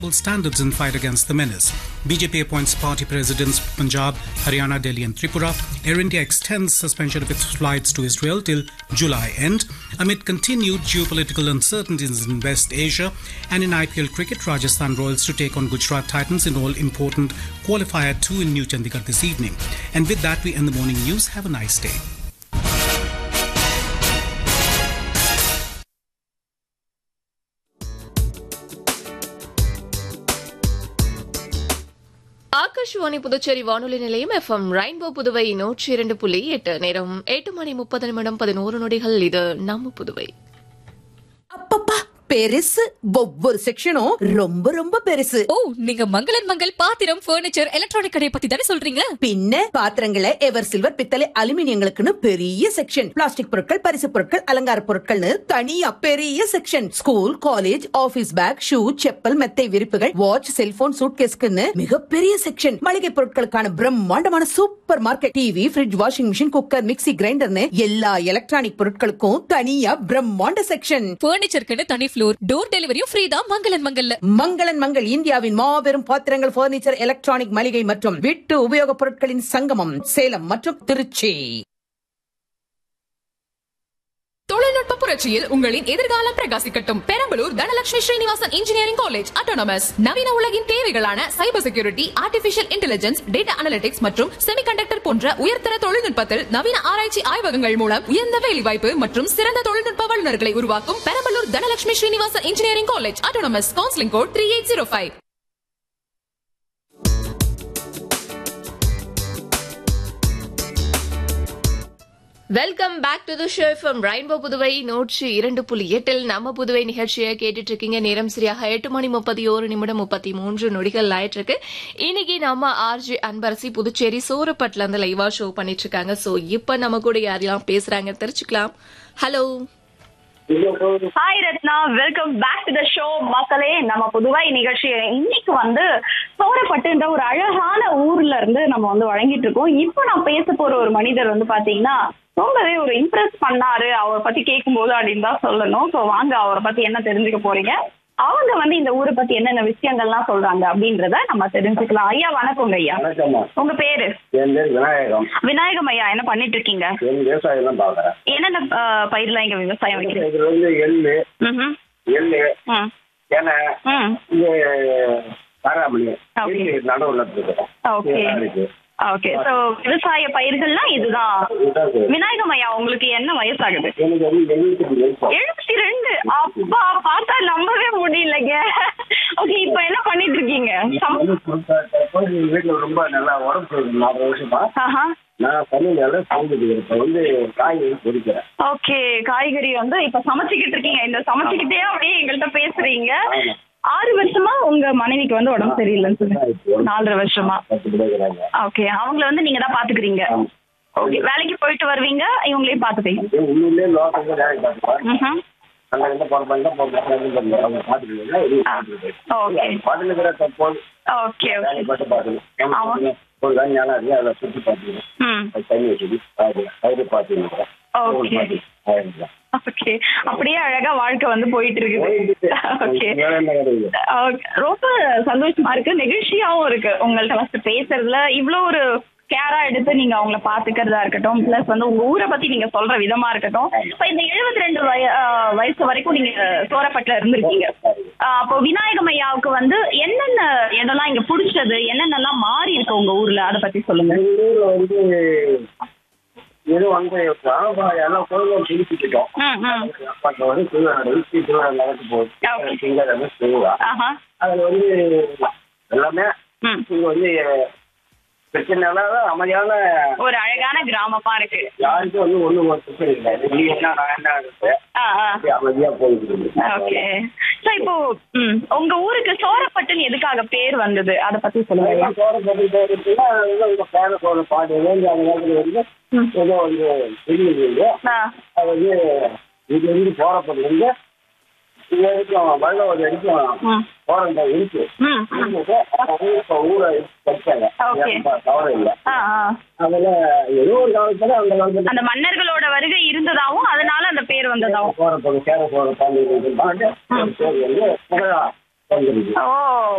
standards in fight against the menace. BJP appoints party presidents Punjab, Haryana, Delhi, and Tripura. Air India extends suspension of its flights to Israel till July end. Amid continued geopolitical uncertainties in West Asia and in IPL cricket, Rajasthan Royals to take on Gujarat Titans in all important qualifier two in New Chandigarh this evening. And with that, we end the morning news. Have a nice day. Akashvani Puducherry வானொலி நிலையம் FM rainbow Puduvai நூற்றி இரண்டு புள்ளி எட்டு நேரம் எட்டு மணி முப்பது நிமிடம் பதினோரு நொடிகள் இது நம்ம புதுவை அப்பப்பா பெருசு ஒவ்வொரு செக்ஷனும் ரொம்ப ரொம்ப பெருசு ஓ நீங்க மங்களன் மங்கள் பாத்திரம் பர்னிச்சர் எலக்ட்ரானிக் கடையை பத்தி தானே சொல்றீங்க பின்ன பாத்திரங்களை எவர் சில்வர் பித்தளை அலுமினியங்களுக்குன்னு பெரிய செக்ஷன் பிளாஸ்டிக் பொருட்கள் பரிசு பொருட்கள் அலங்கார பொருட்கள்னு தனியா பெரிய section school college office bag shoe chappal மெத்தை விரிப்புகள் வாட்ச் செல்போன் சூட்கேஸ்க்குன்னு மிகப்பெரிய செக்ஷன் மளிகை பொருட்களுக்கான பிரம்மாண்டமான super market TV fridge washing machine cooker mixie கிரைண்டர்னு எல்லா எலக்ட்ரானிக் பொருட்களுக்கும் தனியா பிரம்மாண்ட செக்ஷன் பர்னிச்சருக்குன்னு தனி ஃப்ளோர் டோர் டெலிவரியும் ஃப்ரீ தான் மங்களன் மங்கல்ல மங்களன் மங்கள் இந்தியாவின் மாபெரும் பாத்திரங்கள் பர்னிச்சர் எலக்ட்ரானிக் மளிகை மற்றும் வீட்டு உபயோகப் பொருட்களின் சங்கமம் சேலம் மற்றும் திருச்சி தொழில்நுட்ப புரட்சியில் உங்களின் எதிர்காலம் பிரகாசிக்கட்டும் Perambalur Dhanalakshmi Srinivasan engineering college autonomous நவீன உலகின் தேவைகளான cyber security artificial intelligence data analytics மற்றும் செமிகண்டக்டர் போன்ற உயர்தர தொழில்நுட்பத்தில் நவீன ஆராய்ச்சி ஆய்வகங்கள் மூலம் உயர்ந்த வேலைவாய்ப்பு மற்றும் சிறந்த தொழில்நுட்ப வல்லுநர்களை உருவாக்கும் Perambalur Dhanalakshmi Srinivasan engineering college autonomous counselling code three eight zero five welcome back to the show from Rainbow Puduvai நூற்றி இரண்டு புள்ளி எட்டில் நம்ம புதுவை நிகழ்ச்சியை கேட்டுட்டு இருக்கீங்க நேரம் சரியாக எட்டு மணி முப்பத்தி ஒரு நிமிடம் முப்பத்தி மூன்று நொடிகள் ஆயிட்டு இருக்கு இன்னைக்கு நம்ம ஆர்ஜி அன்பரசி புதுச்சேரி சூரப்பட்ல இருந்து லைவா ஷோ பண்ணிட்டு இருக்காங்க சோ இப்ப நம்ம கூட யாரெல்லாம் பேசுறாங்க தெரிஞ்சுக்கலாம் hello hi Ratna welcome back to the show மக்களே நம்ம புதுவை நிகழ்ச்சி இன்னைக்கு வந்து சோரப்பட்டுன்ற ஒரு அழகான ஊர்ல இருந்து நம்ம வந்து வழங்கிட்டு இருக்கோம் இப்போ நான் பேச போற ஒரு மனிதர் வந்து பாத்தீங்கன்னா ரொம்பவே ஒரு இம்ப்ரெஸ் பண்ணாரு அவரை பத்தி கேட்கும்போது அப்படின்னு தான் சொல்லணும் ஸோ வாங்க அவரை பத்தி என்ன தெரிஞ்சுக்க போறீங்க அவங்க வந்து இந்த ஊரை பத்தி என்னென்ன விஷயங்கள்லாம் சொல்றாங்க அப்படின்றத நம்ம தெரிஞ்சுக்கலாம் ஐயா வணக்கங்க ஐயா வணக்கம்மா உங்க பேரு என் பேர் விநாயகம் விநாயகம் ஐயா என்ன பண்ணிட்டு இருக்கீங்க என் விவசாயம் தான் பாக்குறேன் என்னென்ன ஆஹ், பயிர்லாம் இங்க விவசாயம் வைக்கிறீங்க இதுல வந்து எள்ளு ம்ஹும். எள்ளு ம் தெனை ம் இது காராமணி Okay. இது நடுவுல இருக்குது ஓகே இதெல்லாம் இருக்கு ஓகே சோ விவசாய பயிர்கள்லாம் இதுதான் இதுதான் இது. விநாயகம் ஐயா உங்களுக்கு என்ன வயசாகுது எனக்கு வந்து எழுபத்தி ரெண்டு வயசு எழுபத்தி ரெண்டு அப்பா பார்த்தா நம்பவே முடியலங்க ஓகே இப்போ என்ன பண்ணிட்டு இருக்கீங்க சம்- வந்து கொடுத்த- தற்போது எங்க வீட்டுல ரொம்ப நல்லா உடம்பு சரியில்லை. நாலு வருஷமா ஆஹா நான் பண்ணினால சாப்பிட்டு இப்ப வந்து காய்கறி பொறிக்கிறேன் ஓகே காய்கறி வந்து இப்ப சமைச்சுக்கிட்டு இருக்கீங்க இந்த சமைச்சுக்கிட்டே அப்படியே எங்கள்கிட்ட பேசுறீங்க ஆமா. ஆறு வருஷமா உங்க மனைவிக்கு வந்து உடம்பு சரியில்லைன்னு சொல்லுங்க நாலரை வருஷமா பத்து கிடைக்கிறாங்க ஓகே அவங்கள வந்து நீங்க தான் பாத்துக்கிறீங்க ஓகே வேலைக்கு போயிட்டு வருவீங்க இவங்களையும் பாத்துப்பீங்க உள்ளூர்லயே லோக்கல்ல வேலை பார்க்கலாம் ம்ஹும். அங்க இருந்து போறப்ப போறப்ப அவங்க பாத்துக்கிறீங்க ஓகே பாட்டுல தற்போது ஓகே ஓகே வேலை பார்த்து பார்க்கணும் ஒரு தான் ஞானம் இருக்கு அதை சுற்றி பார்த்துக்கணும் ம் அது தண்ணி வச்சுட்டு அது அது பார்த்துக்கணும் ஓகே ஓகே அப்படியே அழகா வாழ்க்கை வந்து போயிட்டு இருக்குது ஓகே ஓகே. ரொம்ப சந்தோஷமா இருக்கு நெகிழ்ச்சியாவும் இருக்கு உங்கள்ட்ட ஃபர்ஸ்ட் பேசுறதுல இவ்ளோ ஒரு கேரா எடுத்து நீங்க அவங்கள பாத்துக்கிறதா இருக்கட்டும் பிளஸ் வந்து உங்க ஊரை பத்தி நீங்க சொல்ற விதமா இருக்கட்டும் இப்ப இந்த எழுபத்தி ரெண்டு வயசு வரைக்கும் நீங்க சோரப்பட்டுல இருந்திருக்கீங்க ஆஹ் அப்போ விநாயகம் ஐயாவுக்கு வந்து என்னென்ன இடம்லாம் இங்க பிடிச்சது என்னென்னலாம் மாறி இருக்கு உங்க ஊர்ல அதை பத்தி சொல்லுங்க எங்க ஊர்ல வந்து இது வந்து கிராமம் எல்லாம் கோயிலும் பிடிச்சிட்டோம் ம் ம் அப்ப வந்து திருவிழா நடந்து திருவிழா நடந்து Okay. போகுது திங்கள் வந்து திருவிழா ஆஹா அதுல வந்து எல்லாமே ம் இங்க வந்து பிரச்சனை இல்லாத அமைதியான ஒரு அழகான கிராமமா இருக்கு யாருக்கும் வந்து ஒண்ணும் ஒரு பிரச்சனை இல்லை நீ என்ன நான் என்ன இருக்கு ஆ ஆ அமைதியா போயிட்டு ஓகே சோ இப்போ ம், உங்க ஊருக்கு சோரப்பட்டுன்னு எதுக்காக பேர் வந்தது அத பத்தி சொல்லுங்க ஐயா. சோற போட்டு இருக்குன்னா உங்க பேர சோற பாட்டு வேண்டி அந்த நேரத்துல வந்து ஏதோ வந்து தெரியுது ஆ, அது வந்து இது வந்து போறப்பது வந்து இது வரைக்கும் வெள்ளம் ஒரு வரைக்கும் ம், போறத இருக்கு ம், ம். இருந்துட்டு அவங்க இப்ப ஊரை கட்டாங்க Okay. தவறு இல்லை ஆ, ஆ. அதுல ஏதோ ஒரு காலத்துல அந்த காலத்துல அந்த மன்னர்களோட வருகை இருந்ததாவும் அதனால அந்த பேர் வந்ததாவும் போறப்பது சேர போற பாண்டி பாட்டு பேர் வந்து புகழா வந்துருக்கு ஓ